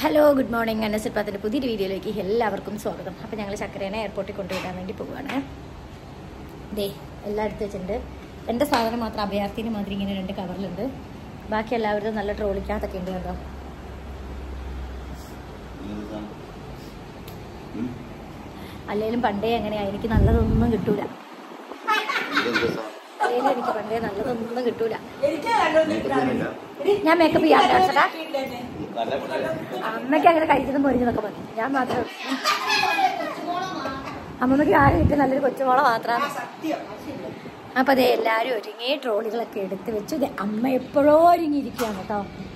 Hello good morning അനസിപ്പാത്തിൻ്റെ പുതിയൊരു വീഡിയോയിലേക്ക് എല്ലാവർക്കും സ്വാഗതം അപ്പോൾ ഞങ്ങൾ ചക്കരേനെ എയർപോർട്ടിൽ കൊണ്ടുവിടാൻ വേണ്ടി പോവുകയാണ് ദേ എല്ലാം എടുത്ത് വെച്ചിട്ടുണ്ട് എൻ്റെ സാധനം മാത്രം അഭയാർത്ഥിന് മാത്രം ഇങ്ങനെ രണ്ട് കവറിലുണ്ട് ബാക്കി എല്ലാവരും നല്ല ട്രോളിക്കകത്തൊക്കെ ഉണ്ട് കേട്ടോ അല്ലെങ്കിലും പണ്ടേ എങ്ങനെയാ എനിക്ക് നല്ലതൊന്നും കിട്ടൂല അല്ലെങ്കിലും എനിക്ക് പണ്ടേ നല്ലതൊന്നും കിട്ടൂല ഞാൻ മേക്കപ്പ് ചെയ്യാൻ ചേട്ടാ അമ്മയ്ക്ക് അങ്ങനെ കഴിച്ചതും പൊരിഞ്ഞതൊക്കെ മതി ഞാൻ മാത്രം അമ്മമ്മയ്ക്ക് ആരും കിട്ടിയ നല്ലൊരു കൊച്ചുമോള മാത്രമാണ് അപ്പൊ അതെ എല്ലാരും ഒരുങ്ങി ട്രോളികളൊക്കെ എടുത്ത് വെച്ചു ദേ അമ്മ എപ്പോഴോ ഒരുങ്ങിയിരിക്കുകയാണ് കേട്ടോ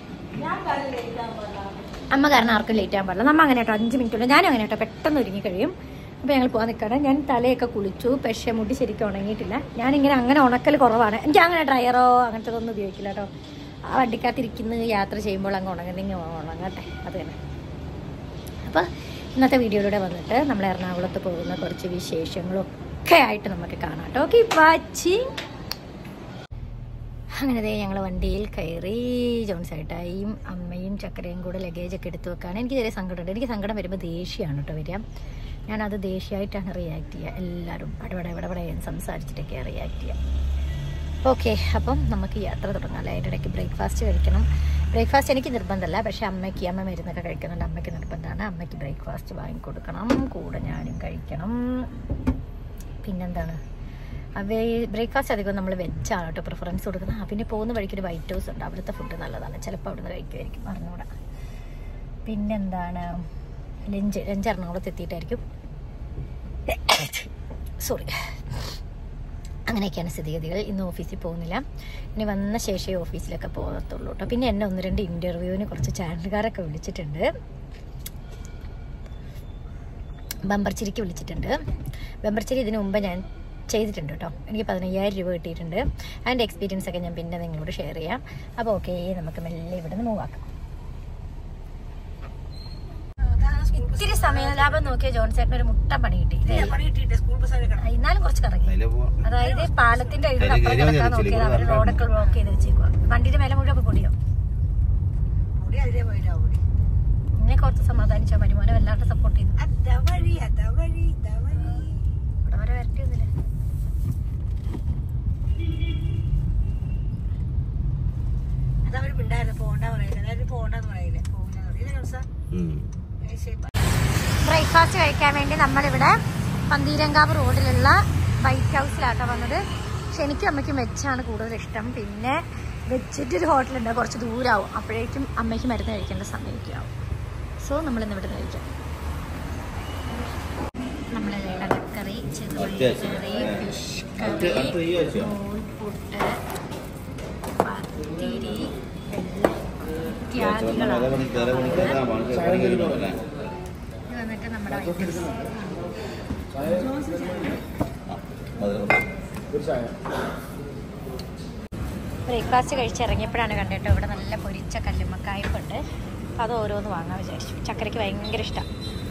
അമ്മ കാരണം ആർക്കും ലേറ്റ് ആകാൻ പാടില്ല നമ്മ അങ്ങനെ കേട്ടോ അഞ്ച് മിനിറ്റ് ഉള്ളൂ ഞാനും അങ്ങനെ കേട്ടോ പെട്ടെന്ന് ഒരുങ്ങി കഴിയും അപ്പോൾ ഞങ്ങൾ പോകാൻ നിൽക്കണം ഞാൻ തലയൊക്കെ കുളിച്ചു പക്ഷേ മുടി ശരിക്കും ഉണങ്ങിയിട്ടില്ല ഞാനിങ്ങനെ അങ്ങനെ ഉണക്കൽ കുറവാണ് എനിക്ക് അങ്ങനെ ഡ്രയറോ അങ്ങനത്തെ ഒന്നും ഉപയോഗിക്കില്ല കേട്ടോ ആ വണ്ടിക്കകത്തിരിക്കുന്ന യാത്ര ചെയ്യുമ്പോൾ അങ്ങ് ഉണങ്ങുന്നെങ്കിൽ ഉണങ്ങട്ടെ അത് തന്നെ അപ്പോൾ ഇന്നത്തെ വീഡിയോയിലൂടെ വന്നിട്ട് നമ്മൾ എറണാകുളത്ത് പോകുന്ന കുറച്ച് വിശേഷങ്ങളൊക്കെ ആയിട്ട് നമുക്ക് കാണാം കേട്ടോ ഓക്കെ വാച്ചിങ് അങ്ങനെ ദേ ഞങ്ങൾ വണ്ടിയിൽ കയറി ജോൺസേട്ടായും അമ്മയും ചക്കരയും കൂടെ ലഗേജൊക്കെ എടുത്തു വെക്കാണ് എനിക്ക് ചെറിയ സങ്കടമുണ്ട് എനിക്ക് സങ്കടം വരുമ്പോൾ ദേഷ്യമാണ് കേട്ടോ വരിക ഞാനത് ദേഷ്യമായിട്ടാണ് റിയാക്ട് ചെയ്യുക എല്ലാവരും പടപട ഇടപെടെ സംസാരിച്ചിട്ടൊക്കെ റിയാക്ട് ചെയ്യുക ഓക്കെ അപ്പം നമുക്ക് യാത്ര തുടങ്ങാം അല്ലേ അതിൻ്റെ ഇടയ്ക്ക് ബ്രേക്ക്ഫാസ്റ്റ് കഴിക്കണം ബ്രേക്ക്ഫാസ്റ്റ് എനിക്ക് നിർബന്ധമല്ല പക്ഷേ അമ്മയ്ക്ക് അമ്മ മരുന്നൊക്കെ കഴിക്കുന്നുണ്ട് അമ്മയ്ക്ക് നിർബന്ധമാണ് അമ്മയ്ക്ക് ബ്രേക്ക്ഫാസ്റ്റ് വാങ്ങിക്കൊടുക്കണം കൂടെ ഞാനും കഴിക്കണം പിന്നെന്താണ് അവ ബ്രേക്ക്ഫാസ്റ്റ് അധികം നമ്മൾ വെച്ചാണ് കേട്ടോ പ്രിഫറൻസ് കൊടുക്കുന്നത് ആ, പിന്നെ പോകുന്ന വഴിക്ക് ഒരു വൈറ്റ് ഹൗസ് ഉണ്ട് അവിടുത്തെ ഫുഡ് നല്ലതാണ് ചിലപ്പോൾ അവിടുന്ന് കഴിക്കുമായിരിക്കും അറിഞ്ഞൂടാ പിന്നെന്താണ് ലഞ്ച് ലഞ്ച് എറണാകുളത്ത് എത്തിയിട്ടായിരിക്കും സോറി അങ്ങനെയൊക്കെയാണ് സ്ഥിതിഗതികൾ ഇന്ന് ഓഫീസിൽ പോകുന്നില്ല ഇനി വന്ന ശേഷമേ ഓഫീസിലൊക്കെ പോകത്തുള്ളൂ കേട്ടോ പിന്നെ എന്നെ ഒന്ന് രണ്ട് ഇൻ്റർവ്യൂവിന് കുറച്ച് ചാനലുകാരൊക്കെ വിളിച്ചിട്ടുണ്ട് ബമ്പർച്ചിരിക്ക് വിളിച്ചിട്ടുണ്ട് ബമ്പർച്ചിരി ഇതിനു മുമ്പ് ഞാൻ ചെയ്തിട്ടുണ്ട് കേട്ടോ എനിക്ക് പതിനയ്യായിരം രൂപ കിട്ടിയിട്ടുണ്ട് അതിൻ്റെ എക്സ്പീരിയൻസ് ഒക്കെ ഞാൻ പിന്നെ നിങ്ങളോട് ഷെയർ ചെയ്യാം അപ്പോൾ ഓക്കെ നമുക്ക് മെല്ലെ ഇവിടെ നിന്ന് മൂവാക്കാം ഇത്തിരി സമയലാഭം നോക്കിയ ജോൺസേട്ടൻ ഒരു മുട്ട പണി കിട്ടി ഇതേ. ആ, എന്നാലും കുറച്ച് കറങ്ങി അതായത് പാലത്തിന്റെ അടിയിൽ അതിലെ അപ്പുറം കയറി കിടക്കാൻ വന്നിട്ട് നോക്കിയത് അവര് ചിലപ്പോൾ റോഡൊക്കെ ബ്ലോക്ക് ചെയ്ത് വെച്ചേക്കുക വണ്ടിയുടെ മേലെ മുഴുവൻ പൊടിയോ ഇന്നെ കുറച്ച് സമാധാനിച്ച മരുമോനെ വല്ലാണ്ട് സപ്പോർട്ട് ചെയ്തു ഇവിടെ വരെ വരട്ടിയൊന്നുമില്ല ബ്രേക്ക്ഫാസ്റ്റ് കഴിക്കാൻ വേണ്ടി നമ്മളിവിടെ പന്തീരങ്കാവ് റോഡിലുള്ള വൈറ്റ് ഹൗസിലാട്ടോ വന്നത് പക്ഷെ എനിക്കും അമ്മയ്ക്കും വെച്ചാണ് കൂടുതൽ ഇഷ്ടം പിന്നെ വെച്ചിട്ട് ഒരു ഹോട്ടലുണ്ട് കുറച്ച് ദൂരമാവും അപ്പോഴേക്കും അമ്മയ്ക്ക് മരുന്ന് കഴിക്കേണ്ട സമയമൊക്കെ ആവും സോ നമ്മൾ ഇന്ന് ഇവിടെ കഴിക്കാം നമ്മൾ ഇടക്കറി ചെറുപയർ കറി ഫിഷ് കറി നൂൽപുട്ട് പത്തിരി ഇത്യാദികളാണ് ഇത് വന്നിട്ട് നമ്മുടെ വൈറ്റ് ഹൗസ് ബ്രേക്ക്ഫാസ്റ്റ് കഴിച്ചിറങ്ങിയപ്പോഴാണ് കണ്ടിട്ടോ ഇവിടെ നല്ല പൊരിച്ച കല്ലുമ്മക്കായ്പുണ്ട് അപ്പോൾ അത് ഓരോന്ന് വാങ്ങാൻ വിചാരിച്ചു ചക്കരയ്ക്ക് ഭയങ്കര ഇഷ്ടം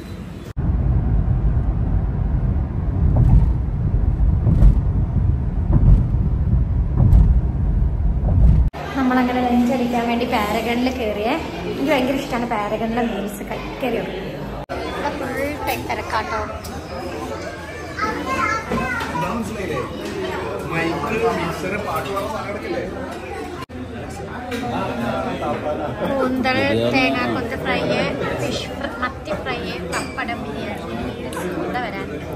നമ്മളങ്ങനെ ലഞ്ച് അടിക്കാൻ വേണ്ടി പാരഗണിൽ കയറിയേ എനിക്ക് ഭയങ്കര ഇഷ്ടമാണ് പാരഗണിലെ മീൽസ് കൈക്കറിയുണ്ട് ഇവിടെ ഫുൾ ടൈം തിരക്കാട്ടോ കൂന്തൽ തേങ്ങ കൊത്ത് ഫ്രൈ ഫിഷ് മത്തി ഫ്രൈ പപ്പടം ബിരിയാണി മീൽസ് കൂടെ വരാനുണ്ട്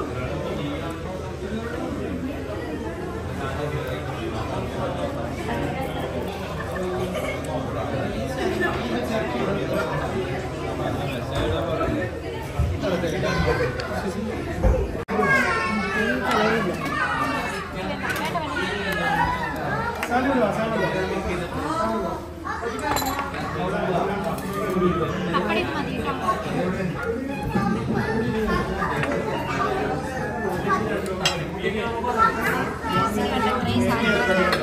പപ്പടി മതി കേട്ടോ ഇത്രയും സാധനങ്ങളൊക്കെ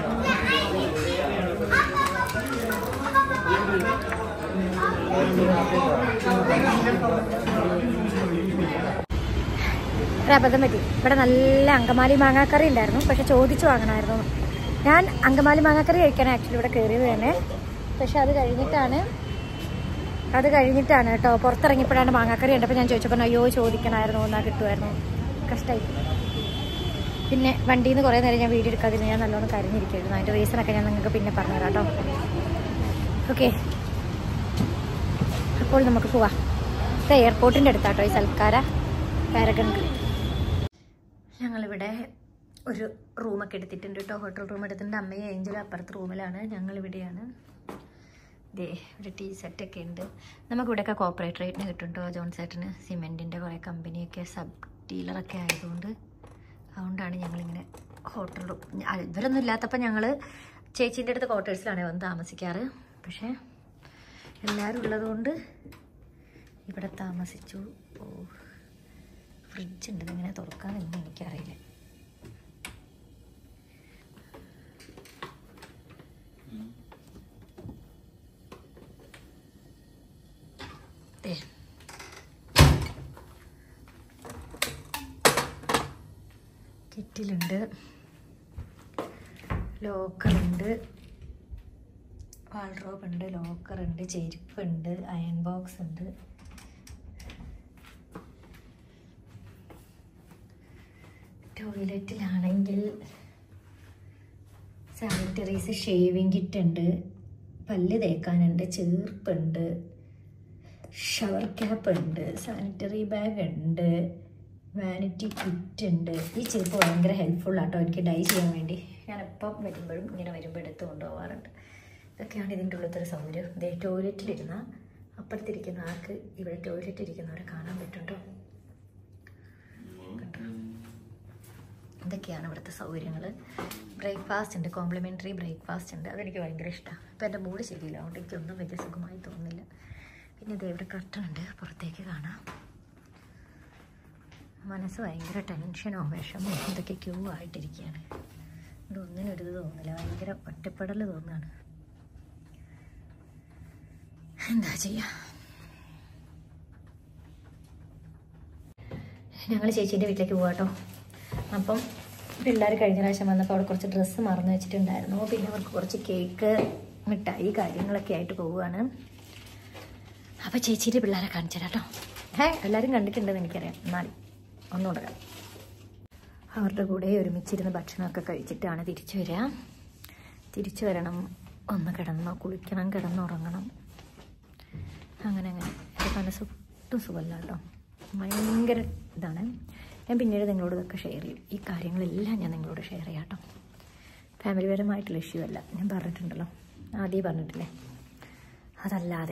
ഒരു അബദ്ധം പറ്റി ഇവിടെ നല്ല അങ്കമാലി മാങ്ങാക്കറി ഉണ്ടായിരുന്നു പക്ഷെ ചോദിച്ചു വാങ്ങണമായിരുന്നു ഞാൻ അങ്കമാലി മാങ്ങാക്കറി കഴിക്കാൻ ആക്ച്വലി ഇവിടെ കയറിയത് തന്നെ പക്ഷെ അത് കഴിഞ്ഞിട്ടാണ് അത് കഴിഞ്ഞിട്ടാണ് കേട്ടോ പുറത്തിറങ്ങിയപ്പോഴാണ് മാങ്ങാക്കറി കണ്ടപ്പോൾ ഞാൻ ചോദിച്ചപ്പോൾ അയ്യോ ചോദിക്കണമായിരുന്നു എന്നാ കിട്ടുമായിരുന്നു കഷ്ടമായി പിന്നെ വണ്ടിയിൽ നിന്ന് കുറേ നേരം ഞാൻ വീഡിയോ എടുക്കാതിരുന്നു ഞാൻ നല്ലോണം കരഞ്ഞിരിക്കുമായിരുന്നു അതിൻ്റെ റീസണൊക്കെ ഞാൻ നിങ്ങൾക്ക് പിന്നെ പറഞ്ഞുതരാം കേട്ടോ ഓക്കെ അപ്പോൾ നമുക്ക് പോവാം ഇത് എയർപോർട്ടിൻ്റെ അടുത്താട്ടോ ഈ സൽക്കാര പാരഗൺ ഞങ്ങളിവിടെ ഒരു റൂമൊക്കെ എടുത്തിട്ടുണ്ട് കേട്ടോ ഹോട്ടൽ റൂം എടുത്തിട്ടുണ്ട് അമ്മയും ഏഞ്ചലും അപ്പുറത്തെ റൂമിലാണ് ഞങ്ങളിവിടെയാണ് ദേ ഒരു ടീ സെറ്റൊക്കെ ഉണ്ട് നമുക്കിവിടെയൊക്കെ കോപ്പറേറ്റ് റേറ്റിന് കിട്ടും കേട്ടോ ജോൺസേട്ടന് സിമെൻറ്റിൻ്റെ കുറേ കമ്പനിയൊക്കെ സബ് ഡീലറൊക്കെ ആയതുകൊണ്ട് അതുകൊണ്ടാണ് ഞങ്ങളിങ്ങനെ ഹോട്ടൽ റൂം ഇവരൊന്നും ഇല്ലാത്തപ്പോൾ ഞങ്ങൾ ചേച്ചീൻ്റെ അടുത്ത് ക്വാർട്ടേഴ്സിലാണ് വന്ന് താമസിക്കാറ് പക്ഷേ എല്ലാവരും ഉള്ളതുകൊണ്ട് ഇവിടെ താമസിച്ചു ഓ ഫ്രിഡ്ജ് ഉണ്ട് ഇങ്ങനെ തുറക്കാനൊന്നും എനിക്കറിയില്ല ദേ. കിറ്റിലുണ്ട് ലോക്കറുണ്ട് വാൾഡ്രോബ് ഉണ്ട് ലോക്കറുണ്ട് ചെരുപ്പുണ്ട് അയൺ ബോക്സ് ഉണ്ട് ടോയ്ലറ്റിലാണെങ്കിൽ സാനിറ്ററീസ് ഷേവിങ് കിറ്റ് ഉണ്ട് പല്ല് തേക്കാനുണ്ട് ചീർപ്പുണ്ട് ഷവർ ക്യാപ്പ് ഉണ്ട് സാനിറ്ററി ബാഗ് ഉണ്ട് വാനിറ്റി കിറ്റ് ഉണ്ട് ഈ ചെരുപ്പ് ഭയങ്കര ഹെൽപ്ഫുൾ ആട്ടോ എനിക്ക് ഡൈ ചെയ്യാൻ വേണ്ടി ഞാൻ എപ്പം വരുമ്പോഴും ഇങ്ങനെ വരുമ്പോൾ എടുത്ത് കൊണ്ടുപോകാറുണ്ട് ഇതൊക്കെയാണ് ഇതിൻ്റെ ഉള്ളത്തെ ഒരു സൗകര്യം ഇതേ ടോയ്ലറ്റിലിരുന്ന അപ്പുറത്തിരിക്കുന്ന ആൾക്ക് ഇവിടെ ടോയ്ലറ്റിൽ ഇരിക്കുന്നവരെ കാണാൻ പറ്റുണ്ടോ ഇതൊക്കെയാണ് ഇവിടുത്തെ സൗകര്യങ്ങൾ ബ്രേക്ക്ഫാസ്റ്റ് ഉണ്ട് കോംപ്ലിമെൻ്ററി ബ്രേക്ക്ഫാസ്റ്റ് ഉണ്ട് അതെനിക്ക് ഭയങ്കര ഇഷ്ടമാണ് ഇപ്പം എൻ്റെ മൂഡ് ശരിയില്ല അതുകൊണ്ട് എനിക്കൊന്നും വലിയ സുഖമായി തോന്നുന്നില്ല പിന്നെ ഇത് ഇവിടെ കർട്ടൺ ഉണ്ട് പുറത്തേക്ക് കാണാം മനസ്സ് ഭയങ്കര ടെൻഷനോ വിഷമോ ഇതൊക്കെ ക്യൂ ആയിട്ടിരിക്കുകയാണ് ഇവിടെ ഒന്നിനും ഒരു ഇത് തോന്നുന്നില്ല ഭയങ്കര ഒറ്റപ്പെടൽ തോന്നുകയാണ് എന്താ ചെയ്യുക ഞങ്ങൾ ചേച്ചീൻ്റെ വീട്ടിലേക്ക് പോകാട്ടോ അപ്പം പിള്ളേർ കഴിഞ്ഞ പ്രാവശ്യം വന്നപ്പോൾ അവിടെ കുറച്ച് ഡ്രസ്സ് മറന്നു വെച്ചിട്ടുണ്ടായിരുന്നു പിന്നെ അവർക്ക് കുറച്ച് കേക്ക് മിഠായി കാര്യങ്ങളൊക്കെ ആയിട്ട് പോവുകയാണ് അപ്പോൾ ചേച്ചീൻ്റെ പിള്ളേരെ കാണിച്ചു തരാം കേട്ടോ ഏ എല്ലാവരും കണ്ടിട്ടുണ്ടെന്ന് എനിക്കറിയാം എന്നാലും ഒന്നുകൂടെ കാണാം. അവരുടെ കൂടെ ഒരുമിച്ചിരുന്ന് ഭക്ഷണമൊക്കെ കഴിച്ചിട്ടാണ് തിരിച്ചു വരിക തിരിച്ചു വരണം ഒന്ന് കിടന്നോ കുളിക്കണം കിടന്നുറങ്ങണം അങ്ങനെ അങ്ങനെ എൻ്റെ മനസ്സ് ഒട്ടും സുഖമല്ല കേട്ടോ ഭയങ്കര ഇതാണ് ഞാൻ പിന്നീട് നിങ്ങളോട് ഇതൊക്കെ ഷെയർ ചെയ്യും ഈ കാര്യങ്ങളെല്ലാം ഞാൻ നിങ്ങളോട് ഷെയർ ചെയ്യാം കേട്ടോ ഫാമിലിപരമായിട്ടുള്ള ഇഷ്യൂ അല്ല ഞാൻ പറഞ്ഞിട്ടുണ്ടല്ലോ ആദ്യം പറഞ്ഞിട്ടില്ലേ അതല്ലാതെ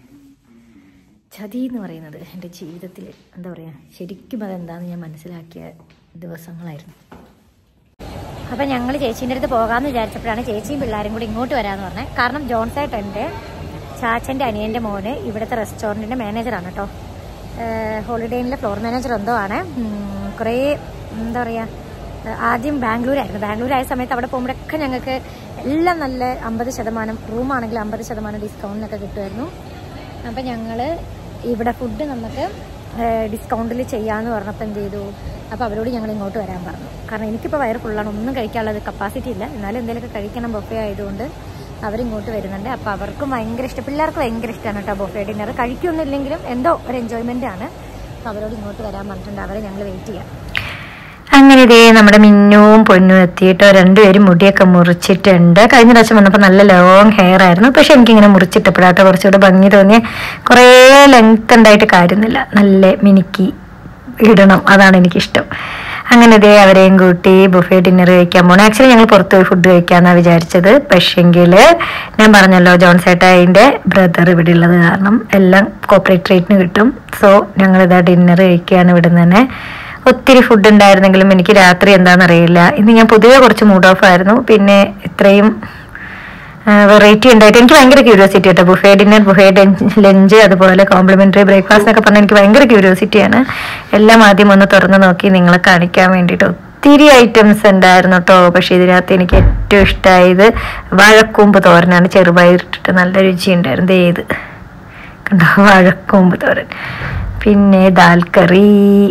ചതി എന്ന് പറയുന്നത് എൻ്റെ ജീവിതത്തിൽ എന്താ പറയുക ശരിക്കും അതെന്താണെന്ന് ഞാൻ മനസ്സിലാക്കിയ ദിവസങ്ങളായിരുന്നു അപ്പം ഞങ്ങൾ ചേച്ചീൻ്റെ അടുത്ത് പോകാമെന്ന് വിചാരിച്ചപ്പോഴാണ് ചേച്ചിയും പിള്ളേരും കൂടി ഇങ്ങോട്ട് വരാമെന്ന് പറഞ്ഞത് കാരണം ജോൺസേട്ടൻ്റെ ചാച്ചൻ്റെ അനിയൻ്റെ മോന് ഇവിടുത്തെ റെസ്റ്റോറൻറ്റിൻ്റെ മാനേജറാണ് കേട്ടോ ഹോളിഡേ ഇന്നിലെ ഫ്ലോർ മാനേജർ എന്തോ ആണ് ഉം, കുറേ എന്താ പറയുക ആദ്യം ബാംഗ്ലൂരായിരുന്നു ബാംഗ്ലൂരായ സമയത്ത് അവിടെ പോകുമ്പോഴൊക്കെ ഞങ്ങൾക്ക് എല്ലാം നല്ല അമ്പത് ശതമാനം റൂമാണെങ്കിൽ അമ്പത് ശതമാനം ഡിസ്കൗണ്ടിനൊക്കെ കിട്ടുമായിരുന്നു അപ്പം ഞങ്ങൾ ഇവിടെ ഫുഡ് നമുക്ക് ഡിസ്കൗണ്ടിൽ ചെയ്യാമെന്ന് പറഞ്ഞപ്പോൾ എന്ത് ചെയ്തു അപ്പോൾ അവരോട് ഞങ്ങൾ ഇങ്ങോട്ട് വരാൻ പറഞ്ഞു കാരണം എനിക്കിപ്പോൾ വയറ് ഫുള്ളാണ് ഒന്നും കഴിക്കാനുള്ളത് കപ്പാസിറ്റി ഇല്ല എന്നാലും എന്തെങ്കിലുമൊക്കെ കഴിക്കണം ബൊഫേ ആയതുകൊണ്ട് അവരിങ്ങോട്ട് വരുന്നുണ്ട് അപ്പോൾ അവർക്കും ഭയങ്കര ഇഷ്ടം പിള്ളേർക്ക് ഭയങ്കര ഇഷ്ടമാണ് കേട്ടോ ബൊഫേ ഡിന്നർ കഴിക്കൊന്നുമില്ലെങ്കിലും എന്തോ ഒരു എൻജോയ്മെൻ്റ് ആണ് അപ്പോൾ അവരോട് ഇങ്ങോട്ട് വരാൻ പറഞ്ഞിട്ടുണ്ട് അവരെ ഞങ്ങൾ വെയിറ്റ് ചെയ്യാം അങ്ങനെ ഇതേ നമ്മുടെ മിന്നുവും പൊന്നും എത്തിയിട്ടോ രണ്ടുപേരും മുടിയൊക്കെ മുറിച്ചിട്ടുണ്ട് കഴിഞ്ഞ പ്രാവശ്യം വന്നപ്പോൾ നല്ല ലോങ് ഹെയർ ആയിരുന്നു പക്ഷെ എനിക്കിങ്ങനെ മുറിച്ചിട്ടപ്പോഴാട്ടോ കുറച്ചുകൂടെ ഭംഗി തോന്നിയ കുറേ ലെങ്ത് ഉണ്ടായിട്ട് കാര്യമൊന്നുമില്ല നല്ല മിനുക്കി ഇടണം അതാണ് എനിക്കിഷ്ടം അങ്ങനെ ഇതേ അവരെയും കൂട്ടി ബുഫേ ഡിന്നർ കഴിക്കാൻ പോകണം ആക്ച്വലി ഞങ്ങൾ പുറത്ത് പോയി ഫുഡ് കഴിക്കാമെന്നാണ് വിചാരിച്ചത് പക്ഷെങ്കിൽ ഞാൻ പറഞ്ഞല്ലോ ജോൺസേട്ടായിൻ്റെ ബ്രദർ ഇവിടെ ഉള്ളത് കാരണം എല്ലാം കോപ്പറേറ്റ് റേറ്റിന് കിട്ടും സോ ഞങ്ങളിതാ ഡിന്നർ കഴിക്കുകയാണ് ഇവിടെ നിന്ന് തന്നെ ഒത്തിരി ഫുഡ് ഉണ്ടായിരുന്നെങ്കിലും എനിക്ക് രാത്രി എന്താണെന്നറിയില്ല ഇന്ന് ഞാൻ പൊതുവെ കുറച്ച് മൂഡ് ഓഫ് ആയിരുന്നു പിന്നെ ഇത്രയും വെറൈറ്റി ഉണ്ടായിട്ട് എനിക്ക് ഭയങ്കര ക്യൂരിയോസിറ്റി കേട്ടോ ബുഫേ ഡിന്നർ ബുഫേ ലഞ്ച് അതുപോലെ കോംപ്ലിമെന്ററി ബ്രേക്ക്ഫാസ്റ്റ് എന്നൊക്കെ പറഞ്ഞാൽ എനിക്ക് ഭയങ്കര ക്യൂരിയോസിറ്റിയാണ് എല്ലാം ആദ്യം ഒന്ന് തുറന്ന് നോക്കി നിങ്ങളെ കാണിക്കാൻ വേണ്ടിയിട്ട് ഒത്തിരി ഐറ്റംസ് ഉണ്ടായിരുന്നു കേട്ടോ പക്ഷേ ഇതിനകത്ത് എനിക്ക് ഏറ്റവും ഇഷ്ടമായത് വാഴക്കൂമ്പ് തോരനാണ് ചെറുപയറിട്ടിട്ട് നല്ല രുചി ഉണ്ടായിരുന്നു ദേ ഇത് കണ്ടോ വാഴക്കൂമ്പ് തോരൻ പിന്നെ ദാൽ കറി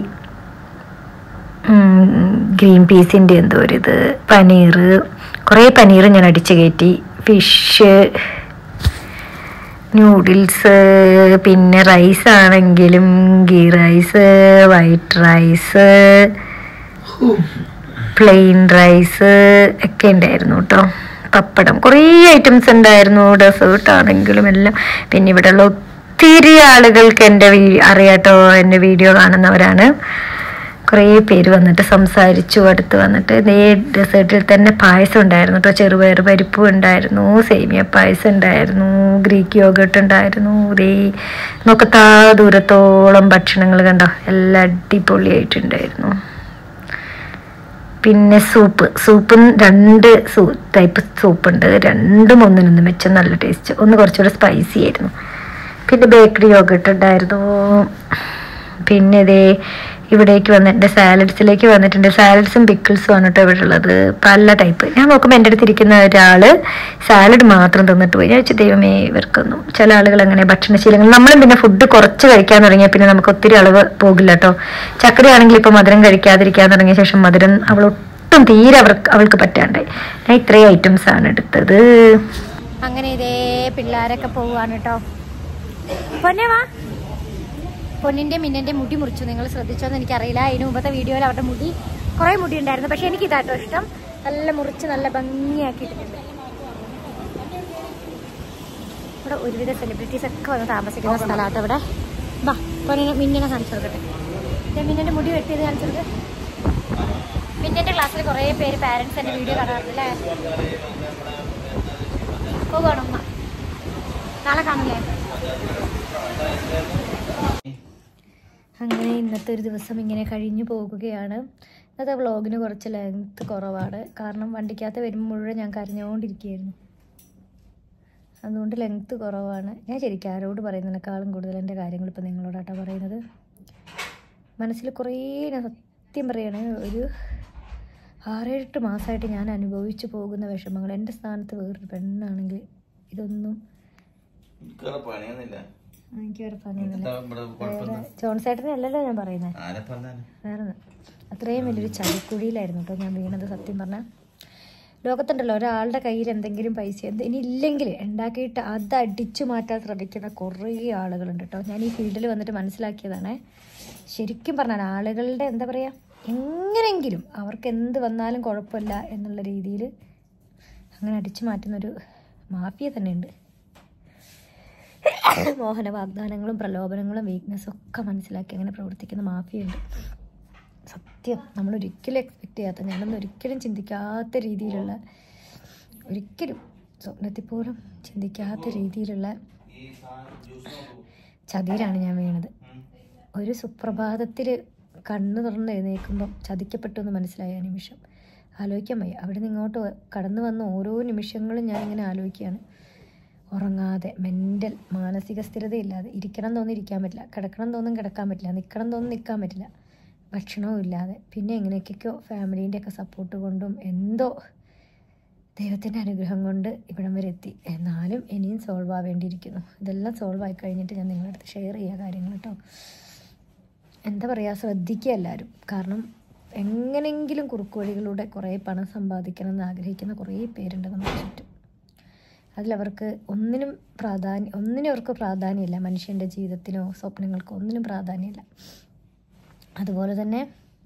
ഗ്രീൻ പീസിൻ്റെ എന്തോ ഒരു ഇത് പനീർ കുറേ പനീർ ഞാൻ അടിച്ച് കയറ്റി ഫിഷ് ന്യൂഡിൽസ് പിന്നെ റൈസ് ആണെങ്കിലും ghee rice white rice plain rice ഒക്കെ ഉണ്ടായിരുന്നു കേട്ടോ പപ്പടം കുറേ ഐറ്റംസ് ഉണ്ടായിരുന്നു ഡെസേർട്ട് ആണെങ്കിലും എല്ലാം പിന്നെ ഇവിടെയുള്ള ഒത്തിരി ആളുകൾക്ക് എൻ്റെ വീ അറിയാട്ടോ എൻ്റെ വീഡിയോ കാണുന്നവരാണ് കുറേ പേര് വന്നിട്ട് സംസാരിച്ചു അടുത്ത് വന്നിട്ട് ഇതേ ഡെസേർട്ടിൽ തന്നെ പായസം ഉണ്ടായിരുന്നു കേട്ടോ ചെറുപയർ പരിപ്പും ഉണ്ടായിരുന്നു സേമിയ പായസം ഉണ്ടായിരുന്നു ഗ്രീക്ക് യോഗട്ട് ഉണ്ടായിരുന്നു ഇതേ നോക്കത്താ ദൂരത്തോളം ഭക്ഷണങ്ങൾ കണ്ടോ എല്ലാം അടിപൊളിയായിട്ടുണ്ടായിരുന്നു പിന്നെ സൂപ്പ് സൂപ്പും രണ്ട് സൂ ടൈപ്പ് സൂപ്പ് ഉണ്ട് രണ്ടും ഒന്നിനൊന്നും വെച്ച നല്ല ടേസ്റ്റ് ഒന്ന് കുറച്ചുകൂടെ സ്പൈസി ആയിരുന്നു പിന്നെ ബേക്കറി യോഗട്ട് ഉണ്ടായിരുന്നു പിന്നെ ഇതേ ഇവിടേക്ക് വന്നിട്ടുണ്ട് സാലഡ്സിലേക്ക് വന്നിട്ടുണ്ട് സാലഡ്സും പിക്കിൾസും ആണ് കേട്ടോ ഇവിടെ ഉള്ളത് പല ടൈപ്പ് ഞാൻ നോക്കുമ്പോൾ എൻ്റെ അടുത്ത് ഇരിക്കുന്ന ഒരാള് സാലഡ് മാത്രം തിന്നിട്ട് പോയി ഞാൻ വെച്ച് ദൈവമേ ഇവർക്കൊന്നും ചില ആളുകൾ അങ്ങനെ ഭക്ഷണശീലങ്ങൾ നമ്മളും പിന്നെ ഫുഡ് കുറച്ച് കഴിക്കാൻ തുടങ്ങിയാൽ പിന്നെ നമുക്ക് ഒത്തിരി അളവ് പോകില്ല കേട്ടോ ചക്കര ആണെങ്കിൽ ഇപ്പൊ മധുരം കഴിക്കാതിരിക്കാൻ തുടങ്ങിയ ശേഷം മധുരം അവൾ ഒട്ടും തീരെ അവർക്ക് അവൾക്ക് പറ്റാണ്ടായി ഞാൻ ഇത്രയും ഐറ്റംസ് ആണ് എടുത്തത് അങ്ങനെ ഇതേ പിള്ളേരൊക്കെ പോവാണ് കേട്ടോ പൊന്നെ വാ പൊന്നിന്റെ മിന്നന്റെ മുടി മുറിച്ചു നിങ്ങൾ ശ്രദ്ധിച്ചോന്ന് എനിക്കറിയില്ല അതിന് മുമ്പത്തെ വീഡിയോയിൽ അവരുടെ മുടി കുറെ മുടി ഉണ്ടായിരുന്നു പക്ഷെ എനിക്ക് ഇതാട്ടോ ഇഷ്ടം നല്ല മുറിച്ച് നല്ല ഭംഗിയാക്കിയിട്ടുണ്ട് ഇവിടെ ഒരുവിധ സെലിബ്രിറ്റീസ് ഒക്കെ വന്ന് താമസിക്കുന്ന സ്ഥലമാട്ടോ ഇവിടെ വാ പൊന്നിനെ മിന്നിനെ കാണിച്ചു കൊടുക്കട്ടെ ദേ മിന്നന്റെ മുടി വെട്ടിയത് കാണിച്ചു കൊടുക്ക് മിന്നന്റെ ക്ലാസ്സിൽ കുറെ പേര് പാരന്റ്സ് എന്റെ വീഡിയോ കാണാറുണ്ട് അല്ലേ പോകണം ഉമ്മ നാളെ കാണില്ലേ അങ്ങനെ ഇന്നത്തെ ഒരു ദിവസം ഇങ്ങനെ കഴിഞ്ഞു പോകുകയാണ് ഇന്നത്തെ വ്ളോഗിന് കുറച്ച് ലെങ്ത് കുറവാണ് കാരണം വണ്ടിക്കകത്ത് വരുമ്പോൾ മുഴുവൻ ഞാൻ കരഞ്ഞുകൊണ്ടിരിക്കുകയായിരുന്നു അതുകൊണ്ട് ലെങ്ത് കുറവാണ് ഞാൻ ശരിക്കും ആരോട് പറയുന്നതിനേക്കാളും കൂടുതൽ എൻ്റെ കാര്യങ്ങൾ ഇപ്പം നിങ്ങളോടാട്ടോ പറയുന്നത് മനസ്സിൽ കുറേ ഞാൻ സത്യം പറയാണ് ഒരു ആറേഴെട്ട് മാസമായിട്ട് ഞാൻ അനുഭവിച്ചു പോകുന്ന വിഷമങ്ങൾ എൻ്റെ സ്ഥാനത്ത് വേറൊരു പെണ്ണാണെങ്കിൽ ഇതൊന്നും എനിക്കവിടെ പണിയൊന്നുമില്ല എനിക്ക് വേറെ പണിയൊന്നുമില്ല എന്താ ഇവിടെ കുഴപ്പമെന്താ? ജോൺസേട്ടനെ അല്ലല്ലോ ഞാൻ പറയുന്നത് ആരെ പറഞ്ഞാല്? വേറെ ഒന്നും. അത്രയും വലിയൊരു ചതിക്കുഴിയിലായിരുന്നു കേട്ടോ ഞാൻ വീണത് സത്യം പറഞ്ഞാൽ ലോകത്തുണ്ടല്ലോ ഒരാളുടെ കയ്യിൽ എന്തെങ്കിലും പൈസ എന്ത് ഇനി ഇല്ലെങ്കിൽ ഉണ്ടാക്കിയിട്ട് അത് അടിച്ചു മാറ്റാൻ ശ്രമിക്കുന്ന കുറേ ആളുകളുണ്ട് കേട്ടോ ഞാൻ ഈ ഫീൽഡിൽ വന്നിട്ട് മനസ്സിലാക്കിയതാണ് ശരിക്കും പറഞ്ഞാൽ ആളുകളുടെ എന്താ പറയുക എങ്ങനെയെങ്കിലും അവർക്ക് എന്ത് വന്നാലും കുഴപ്പമില്ല എന്നുള്ള രീതിയിൽ അങ്ങനെ അടിച്ചു മാറ്റുന്നൊരു മാഫിയ തന്നെ ഉണ്ട് മോഹന വാഗ്ദാനങ്ങളും പ്രലോഭനങ്ങളും വീക്ക്നെസ്സും ഒക്കെ മനസ്സിലാക്കി അങ്ങനെ പ്രവർത്തിക്കുന്ന മാഫിയുണ്ട് സത്യം നമ്മൾ ഒരിക്കലും എക്സ്പെക്ട് ചെയ്യാത്ത ഞാനൊന്നും ഒരിക്കലും ചിന്തിക്കാത്ത രീതിയിലുള്ള ഒരിക്കലും സ്വപ്നത്തിൽ പോലും ചിന്തിക്കാത്ത രീതിയിലുള്ള ചതിയിലാണ് ഞാൻ വീണത് ഒരു സുപ്രഭാതത്തിൽ കണ്ണു തുറന്ന് എഴുന്നേൽക്കുമ്പം ചതിക്കപ്പെട്ടു എന്ന് മനസ്സിലായ ആ നിമിഷം ആലോചിക്കാൻ വയ്യ അവിടെ നിന്ന് ഇങ്ങോട്ട് വ- കടന്നു വന്ന ഓരോ നിമിഷങ്ങളും ഞാൻ ഇങ്ങനെ ആലോചിക്കുകയാണ് ഉറങ്ങാതെ മെൻ്റൽ മാനസിക സ്ഥിരതയില്ലാതെ ഇരിക്കണം തോന്നി ഇരിക്കാൻ പറ്റില്ല കിടക്കണം തോന്നും കിടക്കാൻ പറ്റില്ല നിൽക്കണം തോന്നും നിൽക്കാൻ പറ്റില്ല ഭക്ഷണവും ഇല്ലാതെ പിന്നെ എങ്ങനെയൊക്കെയോ ഫാമിലീൻ്റെ ഒക്കെ സപ്പോർട്ട് കൊണ്ടും എന്തോ ദൈവത്തിൻ്റെ അനുഗ്രഹം കൊണ്ട് ഇവിടം വരെ എത്തി എന്നാലും ഇനിയും സോൾവ് ആവേണ്ടിയിരിക്കുന്നു ഇതെല്ലാം സോൾവ് ആയി കഴിഞ്ഞിട്ട് ഞാൻ നിങ്ങളുടെ അടുത്ത് ഷെയർ ചെയ്യുക കാര്യങ്ങൾ കേട്ടോ എന്താ പറയുക ശ്രദ്ധിക്കുക എല്ലാവരും കാരണം എങ്ങനെങ്കിലും കുറുക്കു വഴികളിലൂടെ കുറേ പണം സമ്പാദിക്കണം എന്ന് ആഗ്രഹിക്കുന്ന കുറേ പേരുണ്ട് നമ്മുടെ ചുറ്റും അതിലവർക്ക് ഒന്നിനും പ്രാധാന്യം ഒന്നിനും അവർക്ക് പ്രാധാന്യമില്ല മനുഷ്യൻ്റെ ജീവിതത്തിനോ സ്വപ്നങ്ങൾക്കോ ഒന്നിനും പ്രാധാന്യമില്ല അതുപോലെ തന്നെ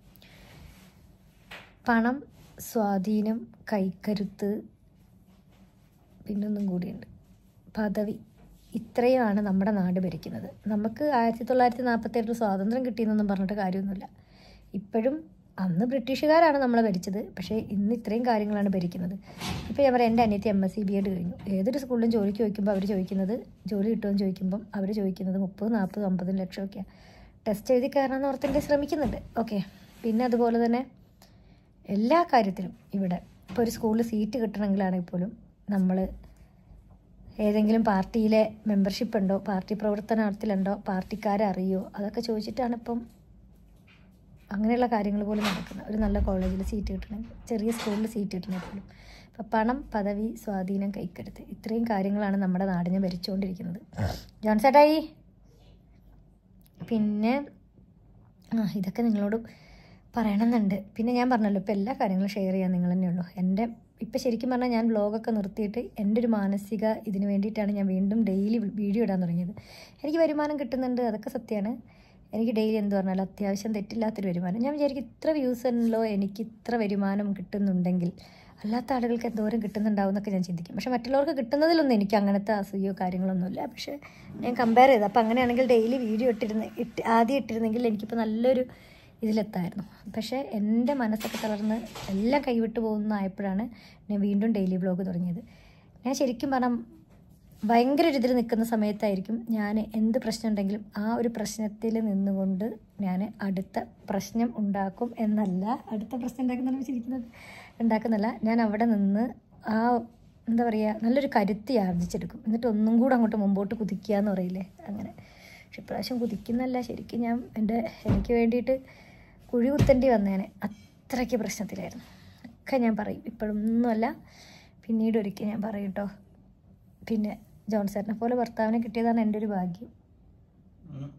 പണം സ്വാധീനം കൈക്കരുത്ത് പിന്നൊന്നും കൂടിയുണ്ട് പദവി ഇത്രയുമാണ് നമ്മുടെ നാട് ഭരിക്കുന്നത് നമുക്ക് ആയിരത്തി തൊള്ളായിരത്തി നാൽപ്പത്തേഴിൽ സ്വാതന്ത്ര്യം കിട്ടിയെന്നൊന്നും പറഞ്ഞിട്ട് കാര്യമൊന്നുമില്ല ഇപ്പോഴും അന്ന് ബ്രിട്ടീഷുകാരാണ് നമ്മളെ ഭരിച്ചത് പക്ഷേ ഇന്ന് ഇത്രയും കാര്യങ്ങളാണ് ഭരിക്കുന്നത് ഇപ്പോൾ ഞാൻ പറയാം എൻ്റെ അനിയത്തി M S C B Ed കഴിഞ്ഞു ഏതൊരു സ്കൂളിലും ജോലിക്ക് ചോദിക്കുമ്പോൾ അവർ ചോദിക്കുന്നത് ജോലി കിട്ടുമെന്ന് ചോദിക്കുമ്പം അവർ ചോദിക്കുന്നത് മുപ്പത് നാൽപ്പത് അമ്പത് ലക്ഷമൊക്കെയാണ് ടെസ്റ്റ് എഴുതി കയറാമെന്ന് ഓർത്തിൻ്റെ ശ്രമിക്കുന്നുണ്ട് ഓക്കെ പിന്നെ അതുപോലെ തന്നെ എല്ലാ കാര്യത്തിലും ഇവിടെ ഇപ്പോൾ ഒരു സ്കൂളിൽ സീറ്റ് കിട്ടണമെങ്കിലാണെങ്കിൽ പോലും നമ്മൾ ഏതെങ്കിലും പാർട്ടിയിലെ മെമ്പർഷിപ്പ് ഉണ്ടോ പാർട്ടി പ്രവർത്തനത്തിലുണ്ടോ പാർട്ടിക്കാരെ അറിയോ അതൊക്കെ ചോദിച്ചിട്ടാണ് ഇപ്പം അങ്ങനെയുള്ള കാര്യങ്ങൾ പോലും നടക്കുന്നത് ഒരു നല്ല കോളേജിൽ സീറ്റ് കിട്ടണമെങ്കിൽ ചെറിയ സ്കൂളിൽ സീറ്റ് കിട്ടണമെങ്കിൽ പോലും അപ്പം പണം പദവി സ്വാധീനം കൈക്കരുത്ത് ഇത്രയും കാര്യങ്ങളാണ് നമ്മുടെ നാടിനെ ഭരിച്ചുകൊണ്ടിരിക്കുന്നത് ജോൺസേട്ടായി പിന്നെ ആ ഇതൊക്കെ നിങ്ങളോട് പറയണമെന്നുണ്ട് പിന്നെ ഞാൻ പറഞ്ഞല്ലോ ഇപ്പോൾ എല്ലാ കാര്യങ്ങളും ഷെയർ ചെയ്യാൻ നിങ്ങൾ തന്നെ ഉള്ളൂ എൻ്റെ ഇപ്പം ശരിക്കും പറഞ്ഞാൽ ഞാൻ വ്ളോഗൊക്കെ നിർത്തിയിട്ട് എൻ്റെ ഒരു മാനസിക ഇതിന് വേണ്ടിയിട്ടാണ് ഞാൻ വീണ്ടും ഡെയിലി വീഡിയോ ഇടാൻ തുടങ്ങിയത് എനിക്ക് വരുമാനം കിട്ടുന്നുണ്ട് അതൊക്കെ സത്യമാണ് എനിക്ക് ഡെയിലി എന്ത് പറഞ്ഞാലും അത്യാവശ്യം തെറ്റില്ലാത്തൊരു വരുമാനം ഞാൻ വിചാരിക്കും ഇത്ര വ്യൂസ് ഉണ്ടല്ലോ എനിക്ക് ഇത്ര വരുമാനം കിട്ടുന്നുണ്ടെങ്കിൽ അല്ലാത്ത ആളുകൾക്ക് എന്തോരം കിട്ടുന്നുണ്ടാവും എന്നൊക്കെ ഞാൻ ചിന്തിക്കും പക്ഷേ മറ്റുള്ളവർക്ക് കിട്ടുന്നതിലൊന്നും എനിക്ക് അങ്ങനത്തെ അസൂയോ കാര്യങ്ങളൊന്നുമില്ല പക്ഷേ ഞാൻ കമ്പയർ ചെയ്ത് അപ്പോൾ അങ്ങനെയാണെങ്കിൽ ഡെയിലി വീഡിയോ ഇട്ടിരുന്ന ഇട്ട് ആദ്യം ഇട്ടിരുന്നെങ്കിൽ എനിക്കിപ്പോൾ നല്ലൊരു ഇതിലെത്തായിരുന്നു പക്ഷേ എൻ്റെ മനസ്സൊക്കെ തളർന്ന് എല്ലാം കൈവിട്ട് പോകുന്നതായപ്പോഴാണ് ഞാൻ വീണ്ടും ഡെയിലി വ്ലോഗ് തുടങ്ങിയത് ഞാൻ ശരിക്കും പറഞ്ഞാൽ ഭയങ്കര ഒരു ഇതിൽ നിൽക്കുന്ന സമയത്തായിരിക്കും ഞാൻ എന്ത് പ്രശ്നം ഉണ്ടെങ്കിലും ആ ഒരു പ്രശ്നത്തിൽ നിന്നുകൊണ്ട് ഞാൻ അടുത്ത പ്രശ്നം ഉണ്ടാക്കും എന്നല്ല അടുത്ത പ്രശ്നം ഉണ്ടാക്കുന്ന ചിരിക്കുന്നത് ഉണ്ടാക്കുന്നല്ല ഞാൻ അവിടെ നിന്ന് ആ എന്താ പറയുക നല്ലൊരു കരുത്തി ആർജിച്ചെടുക്കും എന്നിട്ട് ഒന്നും കൂടെ അങ്ങോട്ട് മുമ്പോട്ട് കുതിക്കുക എന്ന് പറയില്ലേ അങ്ങനെ പക്ഷെ ഇപ്രാവശ്യം കുതിക്കുന്നല്ല ശരിക്കും ഞാൻ എൻ്റെ എനിക്ക് വേണ്ടിയിട്ട് കുഴി കുത്തേണ്ടി വന്നേനെ അത്രയ്ക്ക് പ്രശ്നത്തിലായിരുന്നു ഒക്കെ ഞാൻ പറയും ഇപ്പോഴൊന്നുമല്ല പിന്നീട് ഒരിക്കൽ ഞാൻ പറയും കേട്ടോ പിന്നെ ജോൺസേട്ടനെ പോലെ ഭർത്താവിനെ കിട്ടിയതാണ് എൻ്റെ ഒരു ഭാഗ്യം ഉം.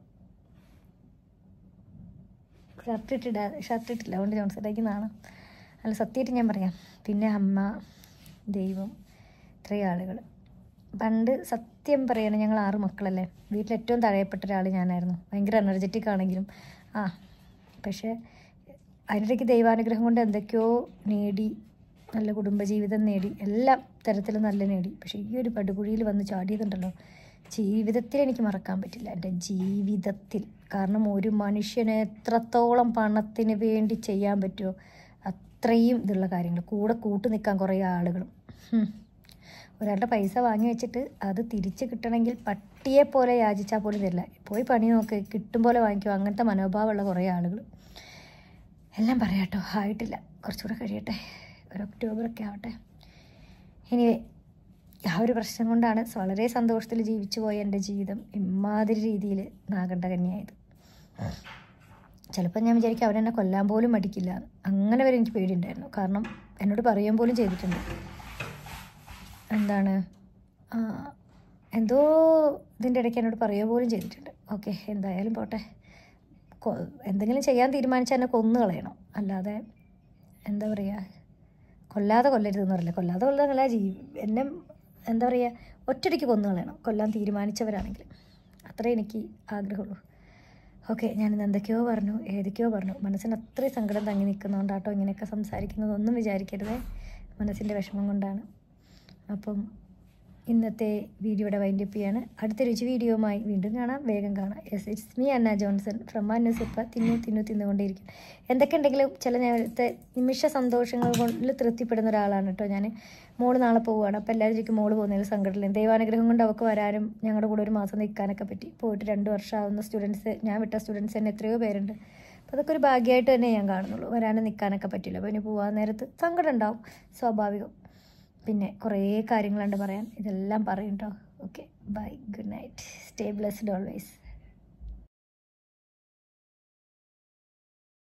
ഷർട്ട് ഇട്ടിടാ ഷർട്ട് ഇട്ടില്ല അതുകൊണ്ട് ജോൺസേട്ടേക്ക് നാണം അല്ല സത്യമായിട്ട് ഞാൻ പറയാം പിന്നെ അമ്മ ദൈവം ഇത്രയും ആളുകൾ പണ്ട് സത്യം പറയണ ഞങ്ങൾ ആറ് മക്കളല്ലേ വീട്ടിൽ ഏറ്റവും തഴയപ്പെട്ട ഒരാൾ ഞാനായിരുന്നു ഭയങ്കര എനർജറ്റിക് ആണെങ്കിലും ആ പക്ഷേ അതിനിടയ്ക്ക് ദൈവാനുഗ്രഹം കൊണ്ട് എന്തൊക്കെയോ നേടി നല്ല കുടുംബജീവിതം നേടി എല്ലാ തരത്തിലും നല്ല നേടി പക്ഷേ ഈ ഒരു പടുകുഴിയിൽ വന്ന് ചാടിയതുണ്ടല്ലോ ജീവിതത്തിൽ എനിക്ക് മറക്കാൻ പറ്റില്ല എൻ്റെ ജീവിതത്തിൽ കാരണം ഒരു മനുഷ്യന് എത്രത്തോളം പണത്തിന് വേണ്ടി ചെയ്യാൻ പറ്റുമോ അത്രയും ഇതുള്ള കാര്യങ്ങൾ കൂടെ കൂട്ടു നിൽക്കാൻ കുറേ ആളുകളും ഹും. ഒരാളുടെ പൈസ വാങ്ങി വെച്ചിട്ട് അത് തിരിച്ച് കിട്ടണമെങ്കിൽ പട്ടിയെ പോലെ യാചിച്ചാൽ പോലും തരില്ല പോയി പണി നോക്ക് കിട്ടും പോലെ വാങ്ങിക്കും അങ്ങനത്തെ മനോഭാവമുള്ള കുറേ ആളുകൾ എല്ലാം പറയാട്ടോ ആയിട്ടില്ല കുറച്ചുകൂടെ കഴിയട്ടെ ഒരു ഒക്ടോബറൊക്കെ ആവട്ടെ എനിവേ ആ ഒരു പ്രശ്നം കൊണ്ടാണ് വളരെ സന്തോഷത്തിൽ ജീവിച്ചു പോയ എൻ്റെ ജീവിതം ഇമാതിരി രീതിയിൽ നാഗണ്ട കന്യായത് ചിലപ്പോൾ ഞാൻ വിചാരിക്കും അവരെന്നെ കൊല്ലാൻ പോലും മടിക്കില്ല എന്ന്. അങ്ങനെ വരെ എനിക്ക് പേടിയുണ്ടായിരുന്നു കാരണം എന്നോട് പറയുകയും പോലും ചെയ്തിട്ടുണ്ട് എന്താണ് ആ, എന്തോ ഇതിൻ്റെ ഇടയ്ക്ക് എന്നോട് പറയുക പോലും ചെയ്തിട്ടുണ്ട് ഓക്കെ എന്തായാലും പോട്ടെ കൊ- എന്തെങ്കിലും ചെയ്യാൻ തീരുമാനിച്ചാൽ എന്നെ കൊന്നു കളയണം അല്ലാതെ എന്താ പറയുക കൊല്ലാതെ കൊല്ലരുതെന്ന് പറയില്ല കൊല്ലാതെ കൊല്ലാതല്ല ജീ എന്നെ എന്താ പറയുക ഒറ്റയ്ക്ക് കൊന്നു കളയണം കൊല്ലാൻ തീരുമാനിച്ചവരാണെങ്കിൽ അത്രേ എനിക്ക് ആഗ്രഹമുള്ളൂ ഓക്കെ ഞാനിന്ന് എന്തൊക്കെയോ പറഞ്ഞു ഏതൊക്കെയോ പറഞ്ഞു മനസ്സിന് അത്രയും സങ്കടം തങ്ങി നിൽക്കുന്നതുകൊണ്ടാട്ടോ ഇങ്ങനെയൊക്കെ സംസാരിക്കുന്നതൊന്നും വിചാരിക്കരുതേ മനസ്സിൻ്റെ വിഷമം കൊണ്ടാണ് അപ്പം ഇന്നത്തെ വീഡിയോയുടെ വൈൻഡപ്പ് ചെയ്യാണ് അടുത്ത രുചി വീഡിയോയുമായി വീണ്ടും കാണാം വേഗം കാണാം yes it's me Anna Johnson from അന്നസിപ്പ തിന്നു തിന്നു തിന്നുകൊണ്ടേയിരിക്കും എന്തൊക്കെ ഉണ്ടെങ്കിലും ചില നേരത്തെ നിമിഷ സന്തോഷങ്ങൾ കൊണ്ട് തൃപ്തിപ്പെടുന്ന ഒരാളാണ് കേട്ടോ ഞാൻ മോള് നാളെ പോവുകയാണ് അപ്പോൾ എല്ലാവരും ശരിക്കും മോള് പോകുന്നതിൽ സങ്കടമില്ല ദൈവാനുഗ്രഹം കൊണ്ട് അവൾക്ക് വരാനും ഞങ്ങളുടെ കൂടെ ഒരു മാസം നിൽക്കാനൊക്കെ പറ്റി പോയിട്ട് രണ്ട് വർഷമാവുന്ന സ്റ്റുഡൻസ് ഞാൻ വിട്ട സ്റ്റുഡൻസ് തന്നെ എത്രയോ പേരുണ്ട് അപ്പോൾ അതൊക്കെ ഒരു ഭാഗ്യമായിട്ട് തന്നെ ഞാൻ കാണുന്നുള്ളൂ വരാനും നിൽക്കാനൊക്കെ പറ്റില്ല അപ്പോൾ ഇനി പോകാൻ നേരത്ത് സങ്കടം ഉണ്ടാവും സ്വാഭാവികം പിന്നെ കുറേ കാര്യങ്ങളുണ്ട് പറയാൻ ഇതെല്ലാം പറയും കേട്ടോ okay bye good night stay blessed always